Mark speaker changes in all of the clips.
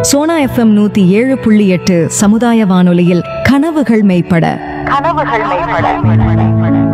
Speaker 1: Sona FM நூத்தி ஏழு புள்ளி எட்டு சமுதாய வானொலியில் கனவுகள் மெய்ப்பட
Speaker 2: கனவுகள் மேம்பட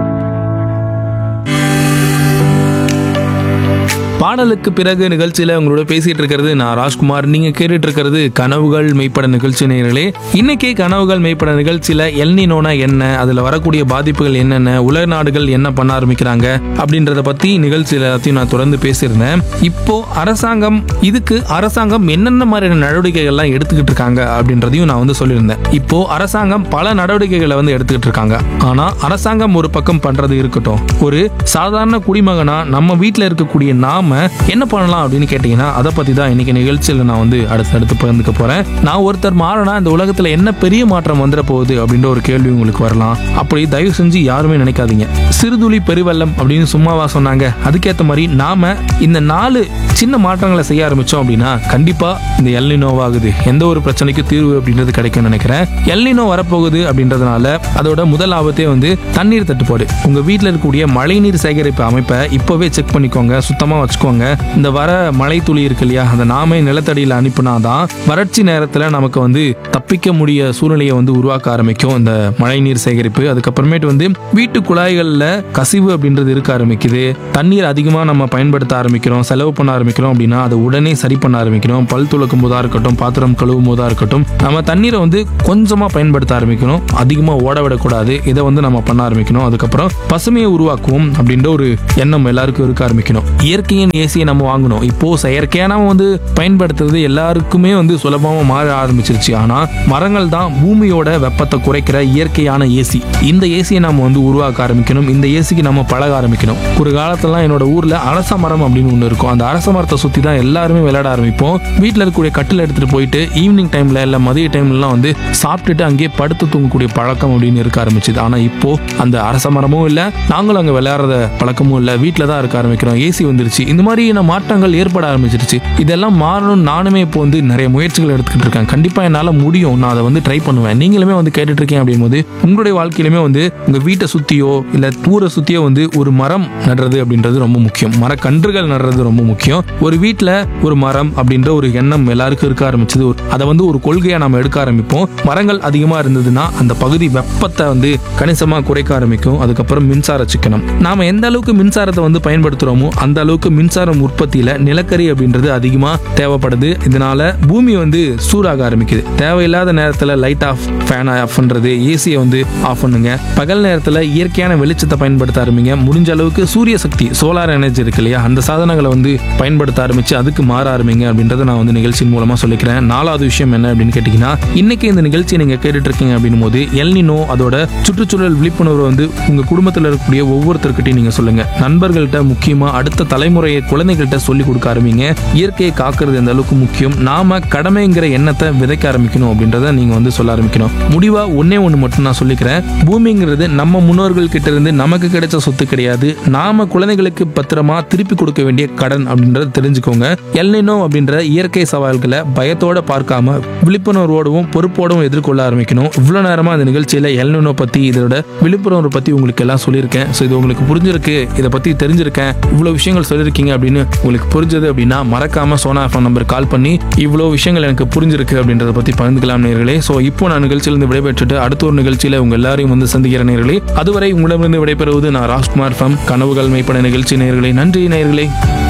Speaker 3: பாடலுக்கு பிறகு நிகழ்ச்சியில உங்களோட பேசிட்டு இருக்கிறது நான் ராஜ்குமார் நீங்க கேட்டுட்டு இருக்கிறது கனவுகள் மெய்ப்பட நிகழ்ச்சி நேயர்களே இன்னைக்கே கனவுகள் மெய்ப்பட நிகழ்ச்சியில எல்னினோனா என்ன அதுல வரக்கூடிய பாதிப்புகள் என்னென்ன உலக நாடுகள் என்ன பண்ண ஆரம்பிக்கிறாங்க அப்படின்றத பத்தி நிகழ்ச்சியில எல்லாத்தையும் நான் தொடர்ந்து பேசியிருந்தேன் இப்போ அரசாங்கம் இதுக்கு அரசாங்கம் என்னென்ன மாதிரியான நடவடிக்கைகள்லாம் எடுத்துக்கிட்டு இருக்காங்க அப்படின்றதையும் நான் வந்து சொல்லியிருந்தேன் இப்போ அரசாங்கம் பல நடவடிக்கைகளை வந்து எடுத்துக்கிட்டு இருக்காங்க ஆனா அரசாங்கம் ஒரு பக்கம் பண்றது இருக்கட்டும் ஒரு சாதாரண குடிமகனா நம்ம வீட்டில் இருக்கக்கூடிய நாம என்ன பண்ணலாம் அப்படின்னு கேட்டீங்கன்னா அதை பத்தி தான் இன்னைக்கு நிகழ்ச்சியில் நான் வந்து அடுத்து அடுத்து பகிர்ந்துக்க போறேன் நான் ஒருத்தர் மாறினா இந்த உலகத்துல என்ன பெரிய மாற்றம் வந்துட போகுது அப்படின்ற ஒரு கேள்வி உங்களுக்கு வரலாம் அப்படி தயவு செஞ்சு யாருமே நினைக்காதீங்க சிறுதுளி பெருவெள்ளம் அப்படின்னு சும்மாவா சொன்னாங்க அதுக்கேற்ற மாதிரி நாம இந்த நாலு சின்ன மாற்றங்களை செய்ய ஆரம்பிச்சோம் அப்படின்னா கண்டிப்பா இந்த எல்னினோவாகுது எந்த ஒரு பிரச்சனைக்கும் தீர்வு அப்படின்றது கிடைக்கும்னு நினைக்கிறேன் எல்னினோ வரப்போகுது அப்படின்றதுனால அதோட முதல் ஆபத்தே வந்து தண்ணீர் தட்டுப்பாடு உங்க வீட்டில் இருக்கக்கூடிய மழைநீர் சேகரிப்பு அமைப்பை இப்போவே செக் பண்ணிக்கோங்க சுத்தமாக வச்சுக்கோங்க இந்த வர மழை துளி இருக்கு இல்லையா அந்த நாமே நிலத்தடியில் அனுப்புனாதான் வறட்சி நேரத்தில் நமக்கு வந்து தப்பிக்க முடிய சூழ்நிலையை வந்து உருவாக்க ஆரம்பிக்கும் இந்த மழைநீர் சேகரிப்பு அதுக்கப்புறமேட்டு வந்து வீட்டு குழாய்களில் கசிவு அப்படின்றது இருக்க ஆரம்பிக்குது தண்ணீர் அதிகமாக நம்ம பயன்படுத்த ஆரம்பிக்கிறோம் செலவு பண்ண ஆரம்பிக்கிறோம் அப்படின்னா அதை உடனே சரி பண்ண ஆரம்பிக்கிறோம் பல் துளக்கும் போதா இருக்கட்டும் பாத்திரம் கழுவும் போதா இருக்கட்டும் நம்ம தண்ணீரை வந்து கொஞ்சமாக பயன்படுத்த ஆரம்பிக்கணும் அதிகமாக ஓட விடக்கூடாது இதை வந்து நம்ம பண்ண ஆரம்பிக்கணும் அதுக்கப்புறம் பசுமையை உருவாக்குவோம் அப்படின்ற ஒரு எண்ணம் எல்லாருக்கும் இருக்க ஆரம்பிக்கணும் இயற்கையின் ஏசியை நம்ம வாங்கணும் இப்போ செயற்கையா நம்ம வந்து பயன்படுத்துறது எல்லாருக்குமே வந்து சுலபமாக மாற ஆரம்பிச்சிருச்சு ஆனால் மரங்கள் தான் பூமியோட வெப்பத்தை குறைக்கிற இயற்கையான ஏசி இந்த ஏசியை நம்ம வந்து உருவாக்க ஆரம்பிக்கணும் இந்த ஏசிக்கு நம்ம பழக ஆரம்பிக்கணும் ஒரு காலத்துலலாம் என்னோட ஊர்ல அரச மரம் அப்படின்னு ஒன்று இருக்கும் அந்த அரச மரத்தை சுற்றி தான் எல்லாருமே விளையாட ஆரம்பிப்போம் வீட்டில் இருக்கக்கூடிய கட்டில் எடுத்துட்டு போயிட்டு ஈவினிங் டைம்ல இல்லை மதிய டைம்லலாம் வந்து சாப்பிட்டுட்டு அங்கேயே படுத்து தூங்கக்கூடிய பழக்கம் அப்படின்னு இருக்க ஆரம்பிச்சுது ஆனால் இப்போ அந்த அரச மரமும் இல்லை நாங்களும் அங்கே விளையாடுற பழக்கமும் இல்லை வீட்டில் தான் இருக்க ஆரம்பிக்கிறோம் ஏசி வந்துருச்சு இந்த மாதிரியான மாற்றங்கள் ஏற்பட ஆரம்பிச்சிருச்சு இதெல்லாம் மாறணும் நானுமே இப்போ வந்து நிறைய முயற்சிகள் எடுத்துக்கிட்டு இருக்கேன் கண்டிப்பாக என்னால் முடியும் நான் அதை வந்து ட்ரை பண்ணுவேன் நீங்களுமே வந்து கேட்டுட்டு இருக்கேன் அப்படிங்கும்போது உங்களுடைய வாழ்க்கையிலுமே வந்து உங்கள் வீட்டை சுற்றியோ இல்லை ஊரை சுற்றியோ வந்து ஒரு மரம் நடுறது அப்படின்றது ரொம்ப முக்கியம் மரக்கன்றுகள் நடுறது ரொம்ப முக்கியம் ஒரு வீட்டில் ஒரு மரம் அப்படின்ற ஒரு எண்ணம் எல்லாருக்கும் இருக்க ஆரம்பிச்சது ஒரு- அதை வந்து ஒரு கொள்கையாக நம்ம எடுக்க ஆரம்பிப்போம் மரங்கள் அதிகமாக இருந்ததுன்னா அந்த பகுதி வெப்பத்தை வந்து கணிசமாக குறைக்க ஆரம்பிக்கும் அதுக்கப்புறம் மின்சார சிக்கனம் நாம எந்த அளவுக்கு மின்சாரத்தை வந்து பயன்படுத்துகிறோமோ அந்த அளவுக்கு மின்சாரம் உற்பத்தியில் நிலக்கரி அப்படின்றது அதிகமாக தேவைப்படுது இதனால பூமி வந்து சூடாக ஆரம்பிக்குது தேவையில்லாத நேரத்தில் லைட் ஆஃப் ஃபேன் ஆஃப் பண்ணுறது ஏசியை வந்து ஆஃப் பண்ணுங்க பகல் நேரத்தில் இயற்கையான வெளிச்சத்தை பயன்படுத்த ஆரம்பிங்க முடிஞ்ச அளவுக்கு சூரிய சக்தி சோலார் எனர்ஜி இருக்கு இல்லையா அந்த சாதனங்களை வந்து பயன்படுத்த ஆரம்பிச்சு அதுக்கு மாற ஆரம்பிங்க அப்படின்றத நான் வந்து நிகழ்ச்சியின் மூலமா சொல்லிக்கிறேன் நாலாவது விஷயம் என்ன அப்படின்னு கேட்டிங்கன்னா இன்னைக்கு இந்த நிகழ்ச்சியை நீங்க கேட்டுட்டு இருக்கீங்க அப்படின்னும் போது எல்னினோ அதோட சுற்றுச்சூழல் விழிப்புணர்வு வந்து உங்க குடும்பத்தில் இருக்கக்கூடிய ஒவ்வொருத்தர்கிட்டையும் நீங்க சொல்லுங்க நண்பர்கள்ட்ட முக்கியமா அடுத்த தலைமுறையை குழந்தைகள்கிட்ட சொல்லி கொடுக்க ஆரம்பிங்க இயற்கையை காக்கிறது எந்த அளவுக்கு முக்கியம் நாம கடமைங்கிற எண்ணத்தை விதைக்க ஆரம்பிக்கணும் அப்படின்றத நீங்க வந்து சொல்ல ஆரம்பிக்கணும் முடிவா ஒன்னே ஒன்று மட்டும் நான் சொல்லிக்கிறேன் பூமிங்கிறது நம்ம முன்னோர்கள் கிட்ட இருந்து நமக்கு கிடைச்ச சொத்து கிடையாது நாம குழந்தைகளுக்கு பத்திரமா திருப்பி கொடுக்க வேண்டிய கடன் அப்படின்றத தெரிஞ்சுக்கோங்க எல்னினோ அப்படின்ற இயற்கை சவால்களை பயத்தோட பார்க்காம விழிப்புணர்வோடவும் பொறுப்போடவும் எதிர்கொள்ள ஆரம்பிக்கணும் இவ்வளவு நேரமா இந்த நிகழ்ச்சியில எல்னினோ பத்தி இதோட விழிப்புணர்வு பத்தி உங்களுக்கு எல்லாம் சொல்லியிருக்கேன் ஸோ இது உங்களுக்கு புரிஞ்சிருக்கு இதை பத்தி தெரிஞ்சிருக்கேன் இவ்வளவு விஷயங்கள் சொல்லியிருக்கீங்க அப்படின்னு உங்களுக்கு புரிஞ்சது அப்படின்னா மறக்காம சோனா ஃபோன் நம்பர் கால் பண்ணி இவ்வளவு விஷயங்கள் எனக்கு புரிஞ்சிருக்கு அப்படின்றத பத்தி பகிர்ந்துக்கலாம் நேர்களே ஸோ இப்போ நான் நிகழ்ச்சியிலிருந்து விடைபெற்றுட்டு அடுத்த ஒரு நிகழ்ச்சியில உங்க எல்லாரையும் வந்து சந்திக்கிற நேர்களே அதுவரை உங்களிடமிருந்து விடைபெறுவது நான் ராஜ்குமார் ஃபம் கனவுகள் மெய்ப்பட நிகழ்ச்சி நேர்களே நன்றி நேர்களே